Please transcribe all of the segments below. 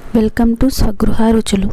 welcome to స్వగృహ రుచులు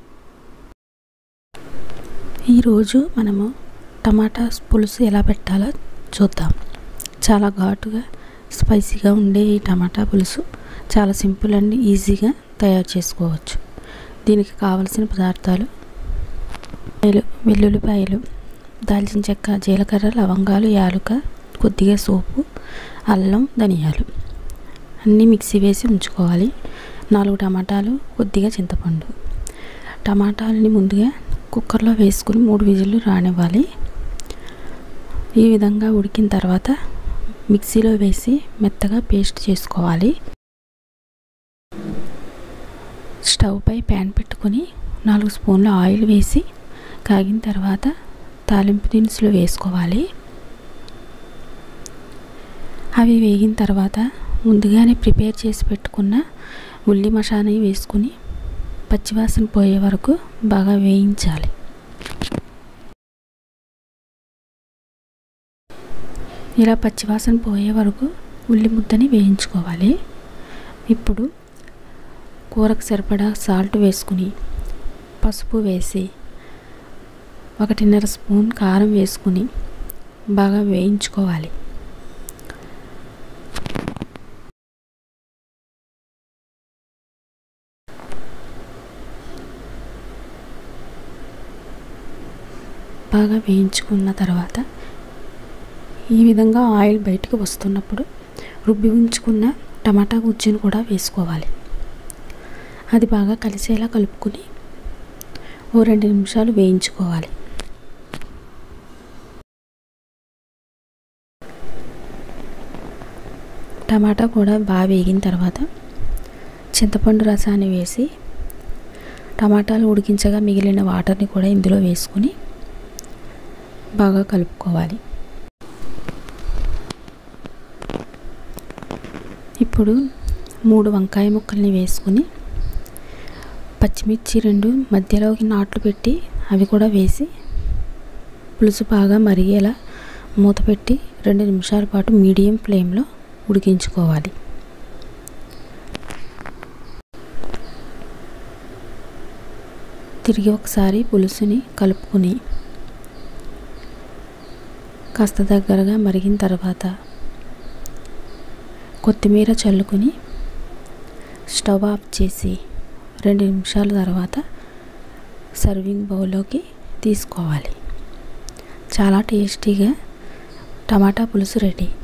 ఈరోజు మనము టమాటా పులుసు ఎలా పెట్టాలో చూద్దాం చాలా ఘాటుగా స్పైసీగా ఉండే ఈ టమాటా పులుసు చాలా సింపుల్ అండ్ ఈజీగా తయారు చేసుకోవచ్చు దీనికి కావలసిన పదార్థాలు వెల్లుల్లిపాయలు దాల్చిన చెక్క జీలకర్ర లవంగాలు యాలుక కొద్దిగా సోపు అల్లం ధనియాలు అన్నీ మిక్సీ వేసి ఉంచుకోవాలి నాలుగు టమాటాలు కొద్దిగా చింతపండు టమాటాలని ముందుగా కుక్కర్లో వేసుకుని మూడు విజిల్లు రానివ్వాలి ఈ విధంగా ఉడికిన తర్వాత మిక్సీలో వేసి మెత్తగా పేస్ట్ చేసుకోవాలి స్టవ్ పై ప్యాన్ పెట్టుకొని నాలుగు స్పూన్ల ఆయిల్ వేసి కాగిన తర్వాత తాలింపు దినుసులు వేసుకోవాలి అవి వేగిన తర్వాత ముందుగానే ప్రిపేర్ చేసి పెట్టుకున్న ఉల్లి మసాలా వేసుకుని పచ్చివాసన పోయే వరకు బాగా వేయించాలి ఇలా పచ్చివాసన పోయే వరకు ఉల్లి ముద్దని వేయించుకోవాలి ఇప్పుడు కూరకు సరిపడా సాల్ట్ వేసుకుని పసుపు వేసి ఒకటిన్నర స్పూన్ కారం వేసుకుని బాగా వేయించుకోవాలి బాగా వేయించుకున్న తర్వాత ఈ విధంగా ఆయిల్ బయటకు వస్తున్నప్పుడు రుబ్బి ఉంచుకున్న టమాటా గుజ్జును కూడా వేసుకోవాలి అది బాగా కలిసేలా కలుపుకొని ఓ రెండు నిమిషాలు వేయించుకోవాలి టమాటా కూడా బాగా వేగిన తర్వాత చింతపండు రసాన్ని వేసి టమాటాలు ఉడికించగా మిగిలిన వాటర్ని కూడా ఇందులో వేసుకొని బాగా కలుపుకోవాలి ఇప్పుడు మూడు వంకాయ ముక్కల్ని వేసుకుని పచ్చిమిర్చి రెండు మధ్యలోకి నాట్లు పెట్టి అవి కూడా వేసి పులుసు బాగా మరిగేలా మూత పెట్టి రెండు నిమిషాల పాటు మీడియం ఫ్లేమ్లో ఉడికించుకోవాలి తిరిగి ఒకసారి పులుసుని కలుపుకుని కాస్త దగ్గరగా మరిగిన తర్వాత కొత్తిమీర చల్లుకొని స్టవ్ ఆఫ్ చేసి రెండు నిమిషాల తర్వాత సర్వింగ్ బౌల్లోకి తీసుకోవాలి చాలా టేస్టీగా టమాటా పులుసు రెడీ